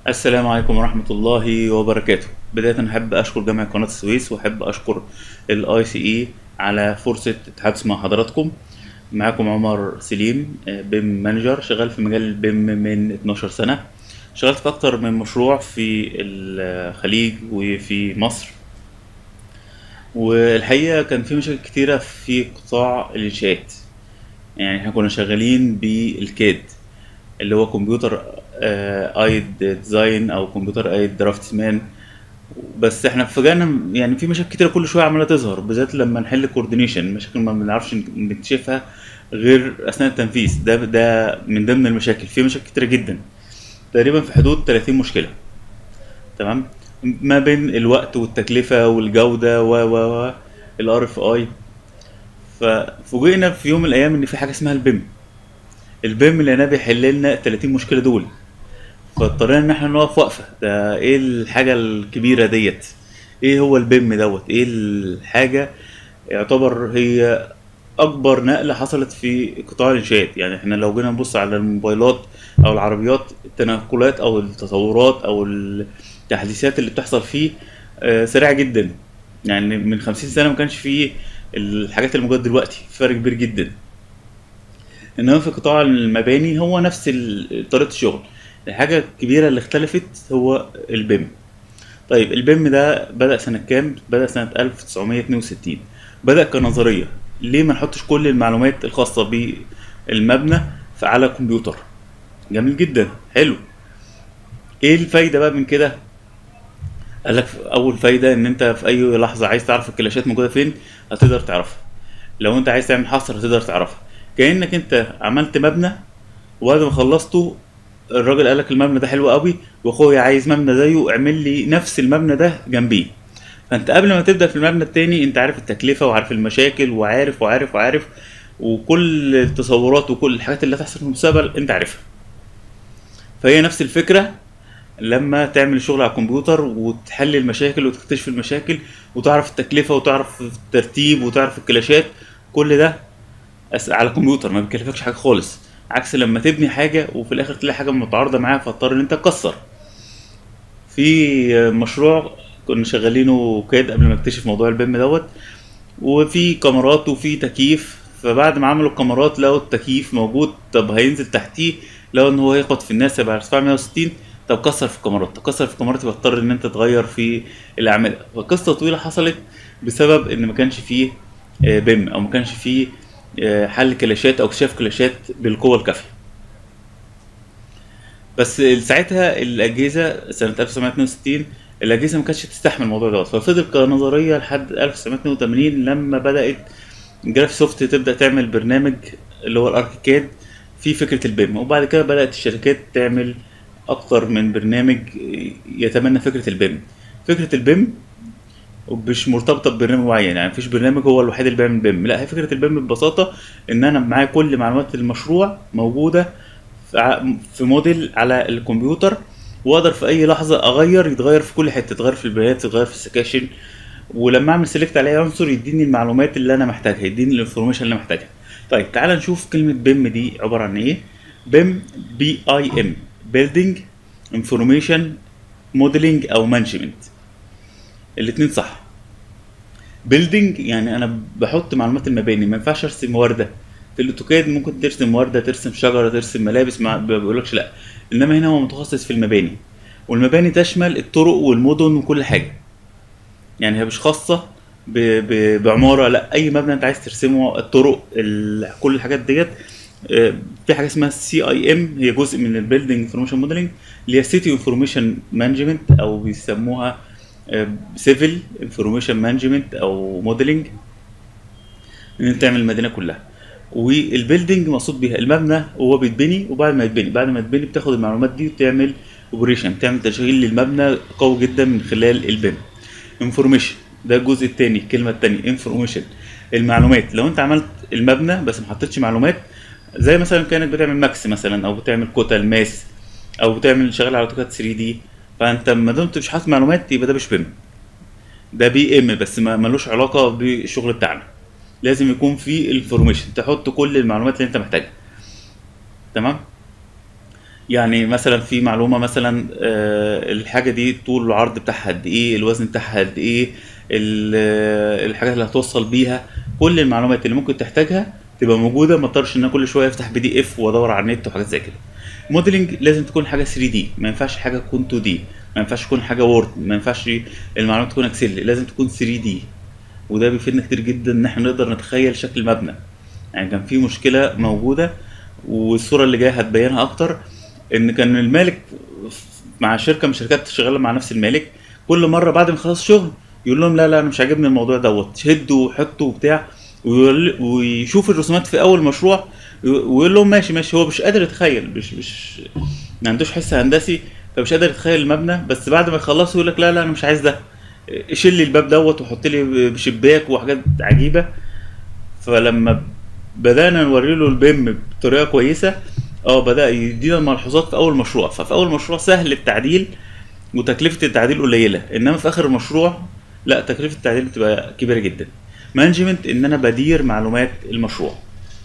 السلام عليكم ورحمة الله وبركاته بداية أحب أشكر جامعة قناة السويس وأحب أشكر الاي سي اي على فرصة التحدث مع حضراتكم معاكم عمر سليم بيم مانجر شغال في مجال البيم من 12 سنة اشتغلت في أكتر من مشروع في الخليج وفي مصر والحقيقة كان في مشاكل كتيرة في قطاع الإنشاءات يعني احنا كنا شغالين بالكاد اللي هو كمبيوتر ايد ديزاين او كمبيوتر ايد درافتس مان بس احنا فجأنا يعني في مشاكل كتيرة كل شوية عمالة تظهر بالذات لما نحل كوردينيشن مشاكل ما بنعرفش نكتشفها غير اثناء التنفيذ ده ده من ضمن المشاكل في مشاكل كتيرة جدا تقريبا في حدود 30 مشكلة تمام ما بين الوقت والتكلفة والجودة و و و الار اف اي ففوجئنا في يوم من الايام ان في حاجة اسمها البيم البيم لقيناه بيحل لنا ال 30 مشكلة دول فاضطرينا ان احنا نقف وقفة ده ايه الحاجة الكبيرة ديت ايه هو البيم دوت ايه الحاجة يعتبر هي اكبر نقلة حصلت في قطاع الانشاءات يعني احنا لو جينا نبص على الموبايلات او العربيات التنقلات او التطورات او التحديثات اللي بتحصل فيه آه، سريعة جدا يعني من خمسين سنة ما كانش فيه الحاجات اللي موجودة دلوقتي فرق كبير جدا انما في قطاع المباني هو نفس ال- طريقة الشغل الحاجة الكبيرة اللي اختلفت هو البيم طيب البيم ده بدأ سنة كام؟ بدأ سنة 1962 بدأ كنظرية ليه ما نحطش كل المعلومات الخاصة بالمبنى في- على كمبيوتر جميل جدا حلو ايه الفايدة بقى من كده؟ قال لك اول فايدة ان انت في اي لحظة عايز تعرف الكلاشات موجودة فين هتقدر تعرفها لو انت عايز تعمل حصر هتقدر تعرفها كأنك انت عملت مبنى وبعد ما خلصته الراجل قال لك المبنى ده حلو قوي واخويا عايز مبنى زيه اعمل لي نفس المبنى ده جنبيه فانت قبل ما تبدا في المبنى التاني انت عارف التكلفه وعارف المشاكل وعارف وعارف وعارف وكل التصورات وكل الحاجات اللي هتحصل في المستقبل انت عارفها فهي نفس الفكره لما تعمل شغل على الكمبيوتر وتحل المشاكل وتكتشف المشاكل وتعرف التكلفه وتعرف الترتيب وتعرف الكلاشات كل ده أس- على الكمبيوتر ما بيكلفكش حاجه خالص عكس لما تبني حاجه وفي الاخر تلاقي حاجه متعارضه معاها فتضطر ان انت تكسر في مشروع كنا شغالينه كاد قبل ما اكتشف موضوع البيم دوت وفي كاميرات وفي تكييف فبعد ما عملوا الكاميرات لقوا التكييف موجود طب هينزل تحتيه لقوا ان هو يخبط في الناس يبقى ارتفاع 160 طب كسر في الكاميرات طب كسر في الكاميرات يبقى اضطر ان انت تغير في الاعمده فقصه طويله حصلت بسبب ان ما كانش فيه آه، بيم او ما كانش فيه آه، حل كلاشات او اكتشاف كلاشات بالقوه الكافيه بس ساعتها الاجهزه سنه 1962 الاجهزه ما كانتش تستحمل الموضوع دوت ففضل كنظريه لحد 1982 لما بدات جرافيك سوفت تبدا تعمل برنامج اللي هو الاركيكاد في فكره البيم وبعد كده بدات الشركات تعمل اكتر من برنامج يتمنى فكره البيم فكره البيم مش مرتبطه ببرنامج معين يعني مفيش برنامج هو الوحيد اللي بيعمل بيم لا هي فكره البيم ببساطه ان انا معايا كل معلومات المشروع موجوده في ع- في موديل على الكمبيوتر واقدر في اي لحظه اغير يتغير في كل حته يتغير في البيانات يتغير في السكاشن ولما اعمل سيلكت على اي عنصر يديني المعلومات اللي انا محتاجها يديني الانفورميشن اللي أنا محتاجها طيب تعال نشوف كلمه بيم دي عباره عن ايه بيم بي اي ام بيلدينج انفورميشن موديلنج او مانجمنت الاتنين صح بيلدينج يعني انا بحط معلومات المباني ما ينفعش ارسم ورده في الاوتوكاد ممكن ترسم ورده ترسم شجره ترسم ملابس ما بيقولكش لا انما هنا هو متخصص في المباني والمباني تشمل الطرق والمدن وكل حاجه يعني هي مش خاصه ب... ب... بعماره لا اي مبنى انت عايز ترسمه الطرق ال... كل الحاجات ديت آه، في حاجه اسمها سي اي ام هي جزء من البيلدينج انفورميشن موديلنج اللي هي سيتي انفورميشن مانجمنت او بيسموها سيفل انفورميشن مانجمنت او موديلنج ان انت تعمل المدينه كلها والبيلدينج مقصود بيها المبنى وهو بيتبني وبعد ما يتبني بعد ما يتبني بتاخد المعلومات دي وتعمل اوبريشن تعمل تشغيل للمبنى قوي جدا من خلال البيم انفورميشن ده الجزء الثاني الكلمه الثانيه انفورميشن المعلومات لو انت عملت المبنى بس ما حطيتش معلومات زي مثلا كانك بتعمل ماكس مثلا او بتعمل كتل ماس او بتعمل شغال على اوتوكاد 3 دي فانت ما دمت مش حاطط معلومات يبقى ده مش بيم ده بي ام بس ما ملوش علاقه بالشغل بتاعنا لازم يكون في انفورميشن تحط كل المعلومات اللي انت محتاجها تمام يعني مثلا في معلومه مثلا آه، الحاجه دي طول العرض بتاعها قد ايه الوزن بتاعها قد ايه ال- آه، الحاجات اللي هتوصل بيها كل المعلومات اللي ممكن تحتاجها تبقى موجوده ما اضطرش ان انا كل شويه افتح بي دي اف وادور على النت وحاجات زي كده موديلنج لازم تكون حاجه 3 دي ما ينفعش حاجه تكون 2 دي ما ينفعش تكون حاجه وورد ما ينفعش المعلومات تكون اكسل لازم تكون 3 دي وده بيفيدنا كتير جدا ان احنا نقدر نتخيل شكل المبنى يعني كان في مشكله موجوده والصوره اللي جايه هتبينها اكتر ان كان المالك مع شركه من الشركات شغاله مع نفس المالك كل مره بعد ما يخلص شغل يقول لهم لا لا انا مش عاجبني الموضوع دوت شدوا وحطوا وبتاع ويقول- ويشوف الرسومات في اول مشروع ويقول لهم ماشي ماشي هو مش قادر يتخيل مش مش ما عندوش حس هندسي فمش قادر يتخيل المبنى بس بعد ما يخلصوا يقول لك لا لا انا مش عايز ده شيل لي الباب دوت وحط لي بشباك وحاجات عجيبه فلما بدانا نوري له البيم بطريقه كويسه اه بدا يدينا الملحوظات في اول مشروع ففي اول مشروع سهل التعديل وتكلفه التعديل قليله انما في اخر المشروع لا تكلفه التعديل بتبقى كبيره جدا مانجمنت ان انا بدير معلومات المشروع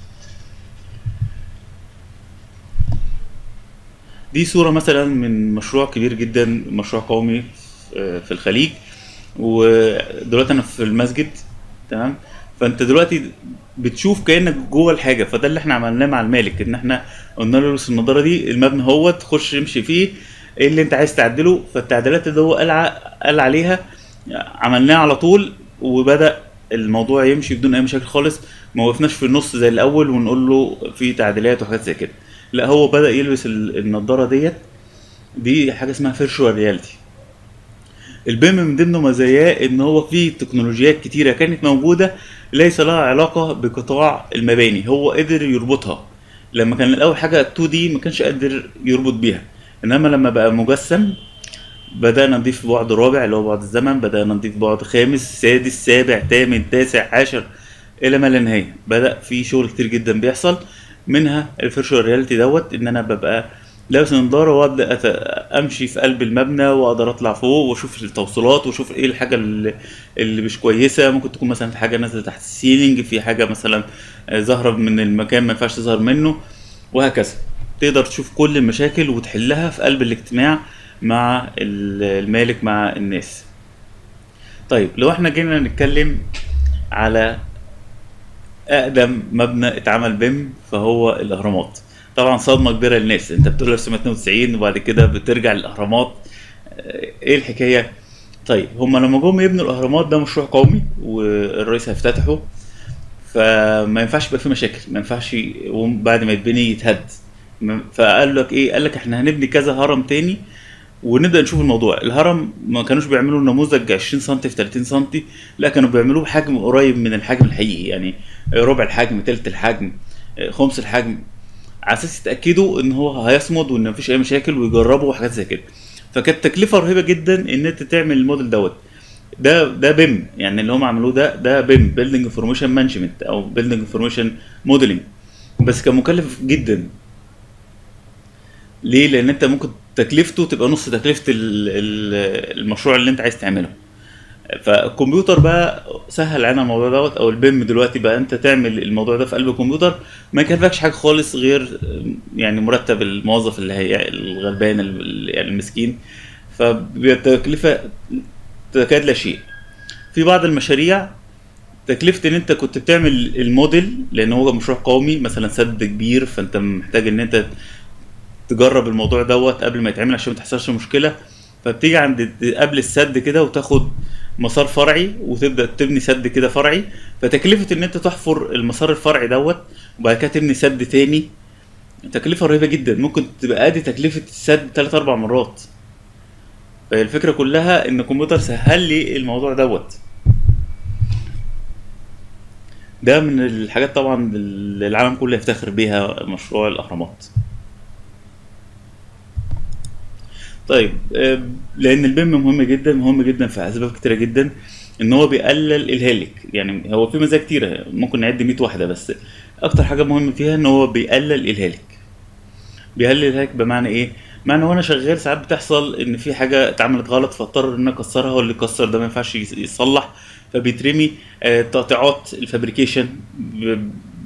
دي صورة مثلا من مشروع كبير جدا مشروع قومي في في الخليج ودلوقتي انا في المسجد تمام فانت دلوقتي بتشوف كانك جوه الحاجه فده اللي احنا عملناه مع المالك ان احنا قلنا له البس النضاره دي المبنى هو تخش امشي فيه ايه اللي انت عايز تعدله فالتعديلات اللي هو قال ع- قال عليها عملناها على طول وبدا الموضوع يمشي بدون اي مشاكل خالص ما وقفناش في النص زي الاول ونقول له في تعديلات وحاجات زي كده لا هو بدا يلبس ال- النضاره ديت دي حاجه اسمها فيرشوال رياليتي البيم من ضمن مزاياه ان هو فيه تكنولوجيات كتيره كانت موجوده ليس لها علاقه بقطاع المباني هو قدر يربطها لما كان الاول حاجه 2 دي ما كانش قادر يربط بيها انما لما بقى مجسم بدأنا نضيف بعد رابع اللي هو بعد الزمن بدأنا نضيف بعد خامس سادس سابع تامن تاسع عاشر إلى ما لا نهاية بدأ في شغل كتير جدا بيحصل منها الفيرشوال رياليتي دوت إن أنا ببقى لابس نضارة وأبدأ أت- أمشي في قلب المبنى وأقدر أطلع فوق وأشوف التوصيلات وأشوف إيه الحاجة اللي, اللي مش كويسة ممكن تكون مثلا في حاجة نازلة تحت السيلينج في حاجة مثلا آه، ظاهرة من المكان ما ينفعش تظهر منه وهكذا تقدر تشوف كل المشاكل وتحلها في قلب الاجتماع مع ال- المالك مع الناس طيب لو احنا جينا نتكلم على اقدم مبنى اتعمل بيم فهو الاهرامات طبعا صدمه كبيره للناس انت بتقول 1992 وبعد كده بترجع للاهرامات اه، ايه الحكايه طيب هم لما جم يبنوا الاهرامات ده مشروع قومي والرئيس هيفتتحه فما ينفعش يبقى فيه مشاكل ما ينفعش يقوم بعد ما يتبني يتهد ما- فقال لك ايه قال لك احنا هنبني كذا هرم تاني ونبدا نشوف الموضوع الهرم ما كانوش بيعملوا نموذج 20 سم في 30 سم لا كانوا بيعملوه بحجم قريب من الحجم الحقيقي يعني ربع الحجم تلت الحجم خمس الحجم على اساس يتاكدوا ان هو هيصمد وان مفيش اي مشاكل ويجربوا وحاجات زي كده فكانت تكلفه رهيبه جدا ان انت تعمل الموديل دوت ده ده بيم يعني اللي هم عملوه ده ده بيم بيلدينج انفورميشن مانجمنت او بيلدينج انفورميشن موديلنج بس كان مكلف جدا ليه؟ لان انت ممكن تكلفته تبقى نص تكلفه ال- ال- المشروع اللي انت عايز تعمله فالكمبيوتر بقى سهل علينا الموضوع دوت او البيم دلوقتي بقى انت تعمل الموضوع ده في قلب الكمبيوتر ما يكلفكش حاجه خالص غير يعني مرتب الموظف اللي هي الغلبان ال- يعني المسكين فبتكلفه تكاد لا شيء في بعض المشاريع تكلفة ان انت كنت بتعمل الموديل لان هو مشروع قومي مثلا سد كبير فانت محتاج ان انت تجرب الموضوع دوت قبل ما يتعمل عشان ما تحصلش مشكله فبتيجي عند قبل السد كده وتاخد مسار فرعي وتبدا تبني سد كده فرعي فتكلفه ان انت تحفر المسار الفرعي دوت وبعد كده تبني سد تاني تكلفه رهيبه جدا ممكن تبقى ادي تكلفه السد تلات اربع مرات فهي الفكره كلها ان الكمبيوتر سهل لي الموضوع دوت ده من الحاجات طبعا اللي العالم كله يفتخر بيها مشروع الاهرامات طيب آه، لان البيم مهم جدا مهم جدا في اسباب كتيره جدا ان هو بيقلل الهالك يعني هو في مزايا كتيره ممكن نعد 100 واحده بس اكتر حاجه مهمه فيها ان هو بيقلل الهالك بيقلل الهالك بمعنى ايه معنى وانا شغال ساعات بتحصل ان في حاجه اتعملت غلط فاضطر ان انا اكسرها واللي كسر ده ما ينفعش يص- يصلح فبيترمي آه، تقطيعات الفابريكيشن ب-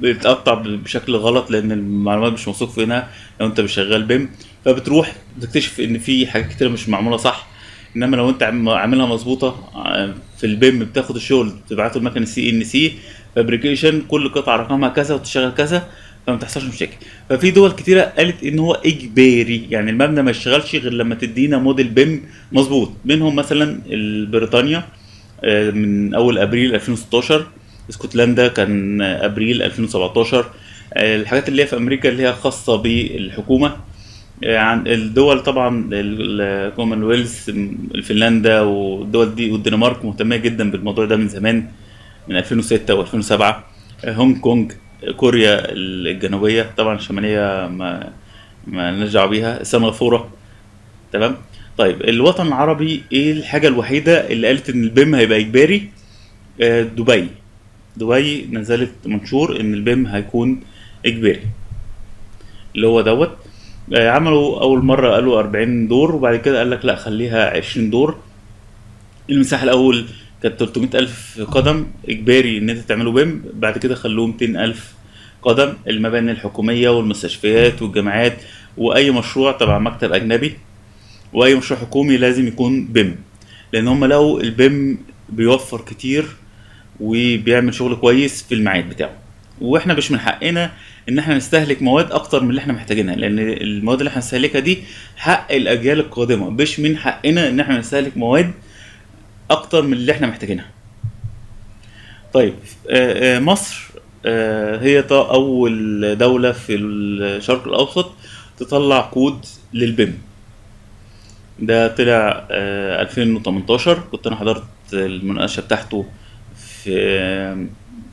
بتقطع بشكل غلط لان المعلومات مش موثوق فيها لو انت مش شغال بيم فبتروح بتكتشف ان في حاجات كتير مش معموله صح انما لو انت عم- عاملها مظبوطه ع- في البيم بتاخد الشغل تبعته المكنه السي ان سي فابريكيشن كل قطعه رقمها كذا وتشتغل كذا فما تحصلش مشاكل ففي دول كتيره قالت ان هو اجباري يعني المبنى ما يشتغلش غير لما تدينا موديل بيم مظبوط منهم مثلا بريطانيا آه، من اول ابريل 2016 اسكتلندا كان آه، ابريل 2017 آه، الحاجات اللي هي في امريكا اللي هي خاصه بالحكومه آه، عن الدول طبعا الكومنولث فنلندا والدول دي والدنمارك مهتمه جدا بالموضوع ده من زمان من 2006 و2007 هونج كونج كوريا الجنوبيه طبعا الشماليه ما ما نرجع بيها سنغافوره تمام طيب الوطن العربي ايه الحاجه الوحيده اللي قالت ان البيم هيبقى اجباري آه، دبي دبي نزلت منشور ان البيم هيكون اجباري اللي هو دوت آه، عملوا اول مره قالوا 40 دور وبعد كده قال لك لا خليها 20 دور المساحه الاول كانت 300 الف قدم اجباري ان انت تعمله بيم بعد كده خلوه 200 الف قدم المباني الحكوميه والمستشفيات والجامعات واي مشروع تبع مكتب اجنبي واي مشروع حكومي لازم يكون بيم لان هم لقوا البيم بيوفر كتير وبيعمل شغل كويس في الميعاد بتاعه واحنا مش من حقنا ان احنا نستهلك مواد اكتر من اللي احنا محتاجينها لان المواد اللي احنا هنستهلكها دي حق الاجيال القادمه مش من حقنا ان احنا نستهلك مواد اكتر من اللي احنا محتاجينها طيب آه، آه، مصر آه، هي ط- اول دوله في الشرق الاوسط تطلع كود للبيم ده طلع آه، 2018 كنت انا حضرت المناقشه بتاعته في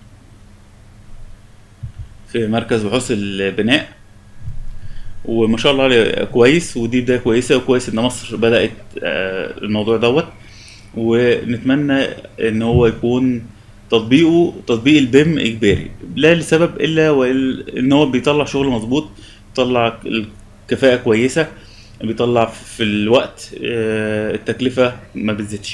في مركز بحوث البناء وما شاء الله عليه كويس ودي بدايه كويسه وكويس ان مصر بدات آه، الموضوع دوت ونتمنى ان هو يكون تطبيقه تطبيق البيم اجباري لا لسبب الا وإل- ان هو بيطلع شغل مظبوط بيطلع الكفاءه كويسه بيطلع في الوقت آه، التكلفه ما بتزيدش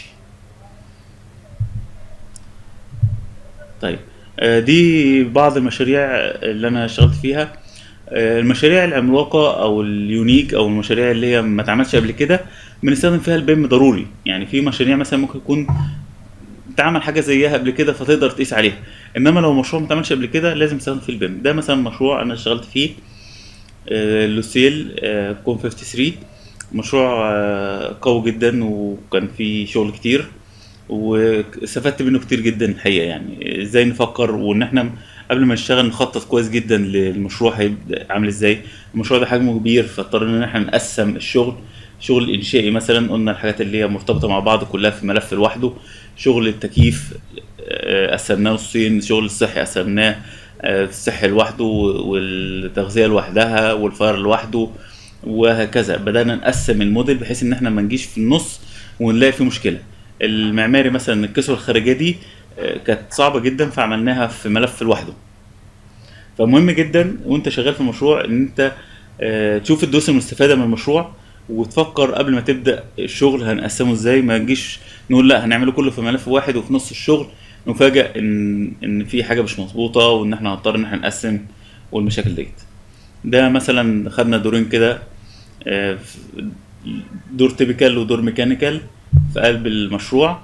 طيب آه، دي بعض المشاريع اللي انا اشتغلت فيها آه، المشاريع العملاقه او اليونيك او المشاريع اللي هي ما اتعملش قبل كده بنستخدم فيها البيم ضروري يعني في مشاريع مثلا ممكن يكون اتعمل حاجه زيها قبل كده فتقدر تقيس عليها انما لو مشروع ما اتعملش قبل كده لازم تستخدم فيه البيم ده مثلا مشروع انا اشتغلت فيه آه، لوسيل آه، كوم 53 مشروع آه، قوي جدا وكان فيه شغل كتير واستفدت منه كتير جدا الحقيقه يعني ازاي نفكر وان احنا قبل ما نشتغل نخطط كويس جدا للمشروع هيبقى عامل ازاي المشروع ده حجمه كبير فاضطرينا ان احنا نقسم الشغل شغل انشائي مثلا قلنا الحاجات اللي هي مرتبطه مع بعض كلها في ملف لوحده شغل التكييف آه، قسمناه نصين شغل الصحي قسمناه آه، الصحي لوحده والتغذيه لوحدها والفار لوحده وهكذا بدانا نقسم الموديل بحيث ان احنا ما نجيش في النص ونلاقي فيه مشكله المعماري مثلا الكسوه الخارجيه دي آه، كانت صعبه جدا فعملناها في ملف لوحده فمهم جدا وانت شغال في المشروع ان انت آه، تشوف الدروس المستفاده من المشروع وتفكر قبل ما تبدا الشغل هنقسمه ازاي ما نجيش نقول لا هنعمله كله في ملف واحد وفي نص الشغل نفاجئ ان ان في حاجه مش مظبوطه وان احنا هنضطر ان احنا نقسم والمشاكل ديت ده مثلا خدنا دورين كده آه، في- دور تيبيكال ودور ميكانيكال في قلب المشروع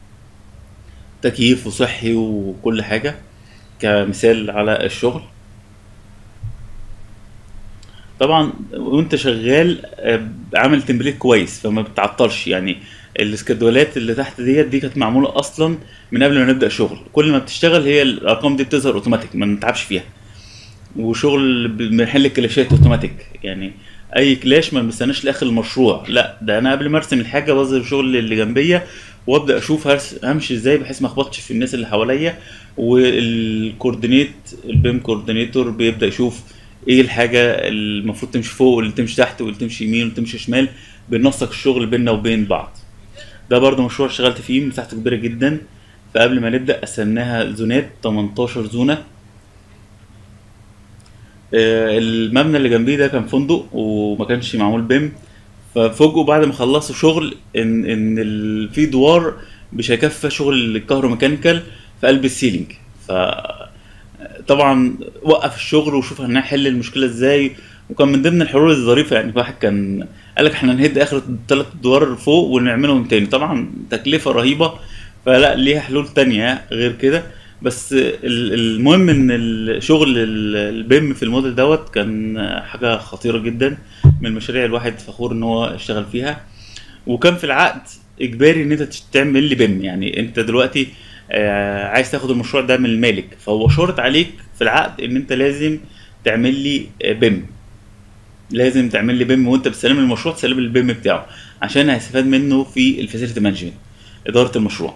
تكييف وصحي وكل حاجه كمثال على الشغل طبعا وانت شغال آه، عامل تمبليت كويس فما بتعطلش يعني السكادولات اللي تحت ديت دي كانت معموله اصلا من قبل ما نبدا شغل كل ما بتشتغل هي الارقام دي بتظهر اوتوماتيك ما نتعبش فيها وشغل ب- بنحل الكلاشات اوتوماتيك يعني اي كلاش ما بنستناش لاخر المشروع لا ده انا قبل ما ارسم الحاجه بظهر شغل اللي جنبيه وابدا اشوف هرس- همشي ازاي بحيث ما اخبطش في الناس اللي حواليا والكوردينيت البيم كوردينيتور بيبدا يشوف ايه الحاجه المفروض تمشي فوق واللي تمشي تحت واللي تمشي يمين واللي تمشي شمال بننسق الشغل بيننا وبين بعض ده برضو مشروع اشتغلت فيه مساحته كبيره جدا فقبل ما نبدا قسمناها زونات 18 زونه آه، المبنى اللي جنبيه ده كان فندق وما كانش معمول بيم ففوجئوا بعد ما خلصوا شغل ان ان ال- في دوار مش هيكفي شغل الكهروميكانيكال في قلب السيلينج ف طبعا وقف الشغل وشوف هنحل المشكله ازاي وكان من ضمن الحلول الظريفه يعني واحد كان قال لك احنا نهد اخر ثلاث ادوار فوق ونعملهم تاني طبعا تكلفه رهيبه فلا ليها حلول تانية غير كده بس ال- المهم ان الشغل ال- البيم في الموديل دوت كان حاجه خطيره جدا من المشاريع الواحد فخور ان هو اشتغل فيها وكان في العقد اجباري ان انت تش- تعمل لي بيم يعني انت دلوقتي آه، عايز تاخد المشروع ده من المالك فهو شرط عليك في العقد ان انت لازم تعمل لي آه، بيم لازم تعمل لي بيم وانت بتسلم المشروع تسلم لي البيم بتاعه عشان هيستفاد منه في الفاسيلتي مانجمنت اداره المشروع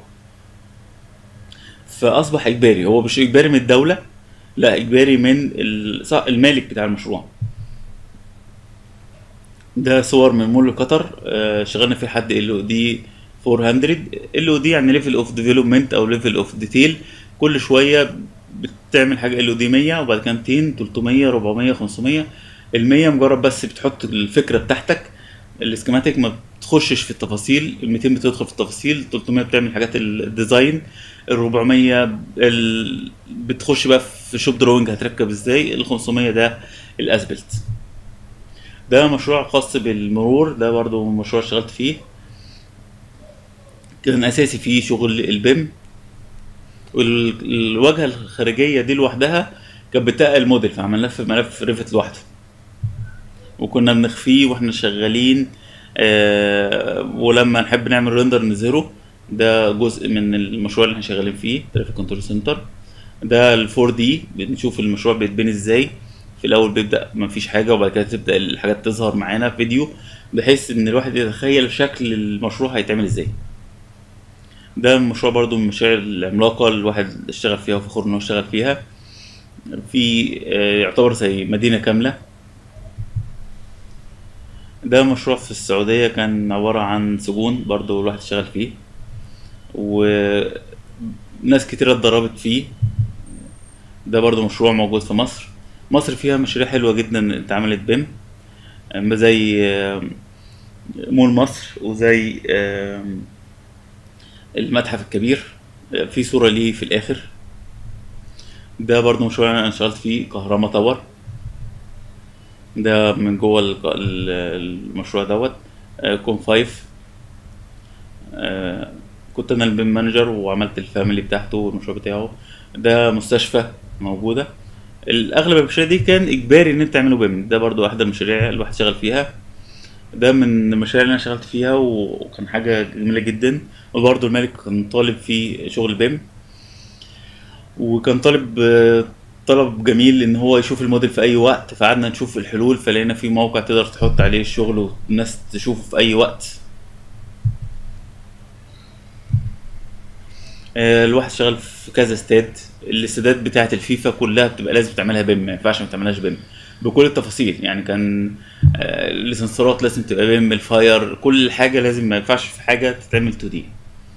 فاصبح اجباري هو مش اجباري من الدوله لا اجباري من ال- صا- المالك بتاع المشروع ده صور من مول قطر آه، شغلنا فيه حد ال او دي 400 ال او دي يعني ليفل اوف ديفلوبمنت او ليفل اوف ديتيل كل شويه بتعمل حاجه ال او دي 100 وبعد كده 200 300 400 500 ال 100 مجرد بس بتحط الفكره بتاعتك الاسكيماتيك ما بتخشش في التفاصيل ال 200 بتدخل في التفاصيل 300 بتعمل حاجات الديزاين ال 400 ال... بتخش بقى في شوب دروينج هتركب ازاي ال 500 ده الاسبلت ده مشروع خاص بالمرور ده برضو مشروع اشتغلت فيه كان اساسي فيه شغل البيم والواجهه الخارجيه دي لوحدها كانت بتقل الموديل فعملناه في ملف ريفت لوحده وكنا بنخفيه واحنا شغالين آه ولما نحب نعمل ريندر نظهره ده جزء من المشروع اللي احنا شغالين فيه ترافيك كنترول سنتر ده ال 4 دي بنشوف المشروع بيتبني ازاي في الاول بيبدا ما فيش حاجه وبعد كده تبدا الحاجات تظهر معانا في فيديو بحيث ان الواحد يتخيل شكل المشروع هيتعمل ازاي ده مشروع برضو من المشاريع العملاقه اللي الواحد اشتغل فيها وفخور ان هو اشتغل فيها في آه، يعتبر زي مدينه كامله ده مشروع في السعودية كان عبارة عن سجون برضو الواحد اشتغل فيه وناس كتيرة اتدربت فيه ده برضو مشروع موجود في مصر مصر فيها مشاريع حلوة جدا اتعملت بيم أما زي آم، مول مصر وزي آم، المتحف الكبير في صورة ليه في الآخر ده برضو مشروع أنا اشتغلت فيه كهربا تاور ده من جوه ال- ال- المشروع دوت آه، كون فايف آه، كنت انا البيم مانجر وعملت الفاميلي بتاعته والمشروع بتاعه ده مستشفى موجوده الاغلب المشاريع دي كان اجباري ان انت تعمله بيم ده برضو احد المشاريع اللي الواحد شغال فيها ده من المشاريع اللي انا اشتغلت فيها و- وكان حاجه جميله جدا وبرضو المالك كان طالب فيه شغل بيم وكان طالب آه، طلب جميل ان هو يشوف الموديل في اي وقت فقعدنا نشوف الحلول فلقينا في موقع تقدر تحط عليه الشغل والناس تشوفه في اي وقت آه، الواحد شغال في كذا استاد الاستادات بتاعه الفيفا كلها بتبقى لازم تعملها بيم ما ينفعش ما تعملهاش بيم بكل التفاصيل يعني كان آه، السنسورات لازم تبقى بيم الفاير كل حاجه لازم ما ينفعش في حاجه تتعمل 2 دي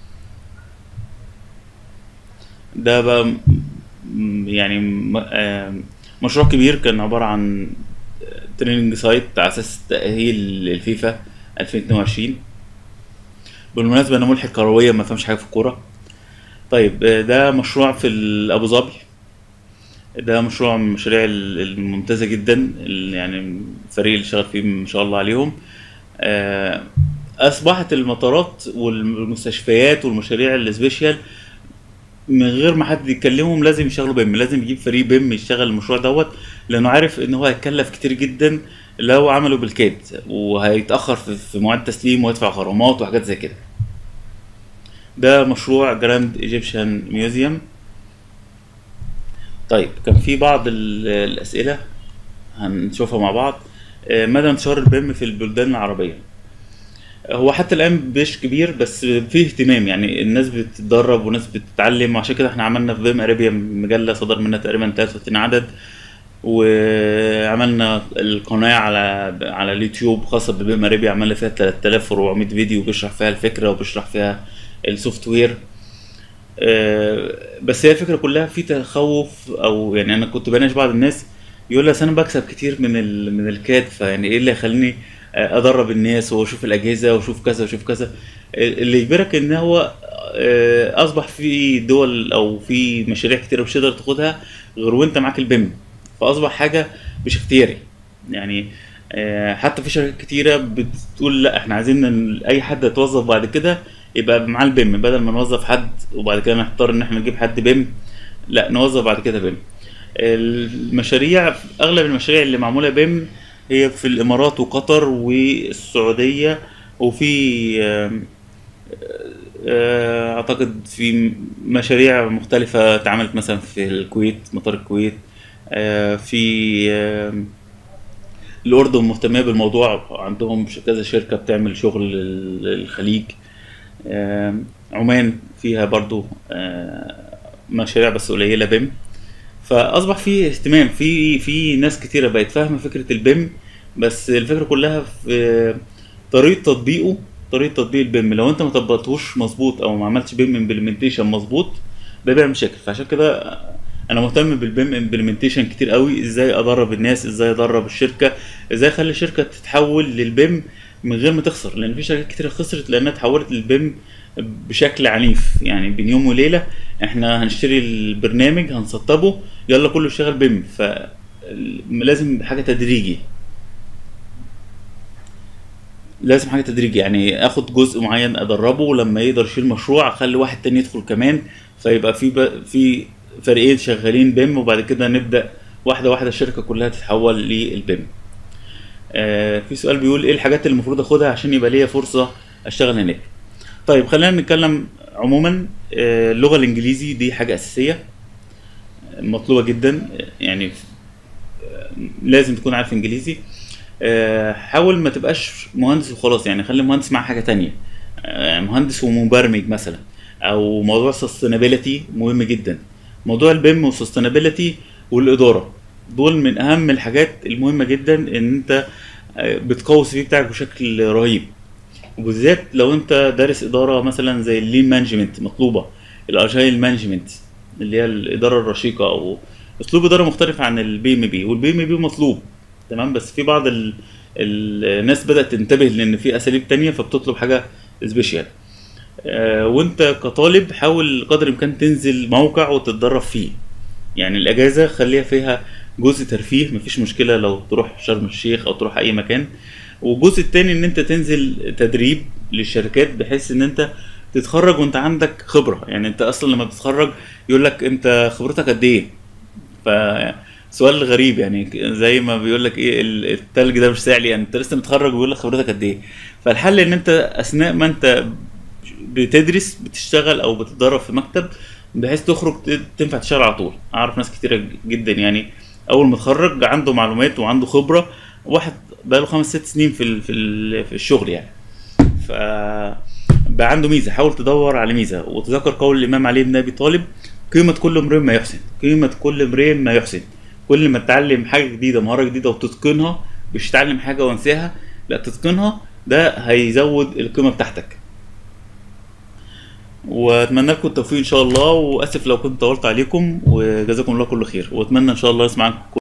ده بقى م- م- يعني م- آم، مشروع كبير كان عبارة عن تريننج سايت على أساس تأهيل الفيفا 2022 بالمناسبة أنا ملحق كرويا ما فهمش حاجة في الكورة طيب آه، ده مشروع في ال- أبو ظبي ده مشروع من المشاريع ال- الممتازة جدا ال- يعني الفريق اللي شغال فيه ما شاء الله عليهم آه، أصبحت المطارات والمستشفيات والمشاريع السبيشال من غير ما حد يكلمهم لازم يشتغلوا بيم لازم يجيب فريق بيم يشتغل المشروع دوت لانه عارف ان هو هيتكلف كتير جدا لو عمله بالكاد وهيتاخر في في مواعيد التسليم ويدفع غرامات وحاجات زي كده ده مشروع جراند ايجيبشن ميوزيوم طيب كان في بعض ال- الاسئله هنشوفها مع بعض آه، مدى انتشار البيم في البلدان العربيه هو حتى الان مش كبير بس فيه اهتمام يعني الناس بتتدرب وناس بتتعلم وعشان كده احنا عملنا في بيم اريبيا مجله صدر منها تقريبا 33 عدد وعملنا القناه على على اليوتيوب خاصه ببيم اريبيا عملنا فيها 3400 فيديو بيشرح فيها الفكره وبيشرح فيها السوفت وير آه، بس هي الفكره كلها في تخوف او يعني انا كنت بناقش بعض الناس يقول لي أصل انا بكسب كتير من ال من الكاد فيعني ايه اللي يخليني آه، ادرب الناس واشوف الاجهزه واشوف كذا واشوف كذا اللي يجبرك ان هو آه، اصبح في دول او في مشاريع كتيره مش تقدر تاخدها غير وانت معاك البيم فاصبح حاجه مش اختياري يعني آه، حتى في شركات كتيره بتقول لا احنا عايزين إن اي حد يتوظف بعد كده يبقى معاه البيم بدل ما نوظف حد وبعد كده نحتار ان احنا نجيب حد بيم لا نوظف بعد كده بيم المشاريع اغلب المشاريع اللي معموله بيم هي في الامارات وقطر والسعوديه وفي آم، آه، اعتقد في مشاريع مختلفه اتعملت مثلا في الكويت مطار الكويت آه، في آم، الاردن مهتمه بالموضوع عندهم ش- كذا شركه بتعمل شغل ال- الخليج آم، عمان فيها برضو آه، مشاريع بس قليله بيم فاصبح في اهتمام في في ناس كتيره بقت فاهمه فكره البيم بس الفكره كلها في طريقه تطبيقه طريقه تطبيق البيم لو انت ما طبقتهوش مظبوط او ما عملتش بيم امبلمنتيشن مظبوط ده بيعمل مشاكل فعشان كده انا مهتم بالبيم امبلمنتيشن كتير قوي ازاي ادرب الناس ازاي ادرب الشركه ازاي اخلي الشركه تتحول للبيم من غير ما تخسر لان في شركات كتير خسرت لانها اتحولت للبيم بشكل عنيف يعني بين يوم وليله احنا هنشتري البرنامج هنسطبه يلا كله يشتغل بيم فلازم حاجه تدريجي لازم حاجه تدريجي يعني اخد جزء معين ادربه لما يقدر يشيل مشروع اخلي واحد تاني يدخل كمان فيبقى في ب... في فريقين شغالين بيم وبعد كده نبدا واحده واحده الشركه كلها تتحول للبيم آه في سؤال بيقول ايه الحاجات اللي المفروض اخدها عشان يبقى ليا فرصه اشتغل هناك طيب خلينا نتكلم عموما آه، اللغه الانجليزي دي حاجه اساسيه مطلوبه جدا يعني لازم تكون عارف انجليزي آه، حاول ما تبقاش مهندس وخلاص يعني خلي مهندس مع حاجه تانية آه، مهندس ومبرمج مثلا او موضوع سستينابيلتي مهم جدا موضوع البيم والسستينابيلتي والاداره دول من اهم الحاجات المهمه جدا ان انت آه، بتقوي السي في بتاعك بشكل رهيب وبالذات لو انت دارس اداره مثلا زي اللين مانجمنت مطلوبه الاجايل مانجمنت اللي هي الاداره الرشيقه او اسلوب اداره مختلف عن البي ام بي والبي ام بي مطلوب تمام بس في بعض ال... الناس بدات تنتبه لان في اساليب تانية فبتطلب حاجه سبيشال آه وانت كطالب حاول قدر الامكان تنزل موقع وتتدرب فيه يعني الاجازه خليها فيها جزء ترفيه مفيش مشكله لو تروح شرم الشيخ او تروح اي مكان والجزء التاني ان انت تنزل تدريب للشركات بحيث ان انت تتخرج وانت عندك خبره يعني انت اصلا لما بتتخرج يقول لك انت خبرتك قد ايه فسؤال غريب يعني زي ما بيقول لك ايه ال- التلج ده مش ساعلي يعني انت لسه متخرج ويقول لك خبرتك قد ايه فالحل ان انت اثناء ما انت بتدرس بتشتغل او بتتدرب في مكتب بحيث تخرج ت- تنفع تشتغل على طول اعرف ناس كتيره جدا يعني اول ما اتخرج عنده معلومات وعنده خبره واحد بقاله خمس ست سنين في ال- في ال- في الشغل يعني ف بقى عنده ميزه حاول تدور على ميزه وتذكر قول الامام علي بن ابي طالب قيمه كل امرئ ما يحسن قيمه كل امرئ ما يحسن كل ما تتعلم حاجه جديده مهاره جديده وتتقنها مش تتعلم حاجه وانساها لا تتقنها ده هيزود القيمه بتاعتك واتمنى لكم التوفيق ان شاء الله واسف لو كنت طولت عليكم وجزاكم الله كل خير واتمنى ان شاء الله يسمعكم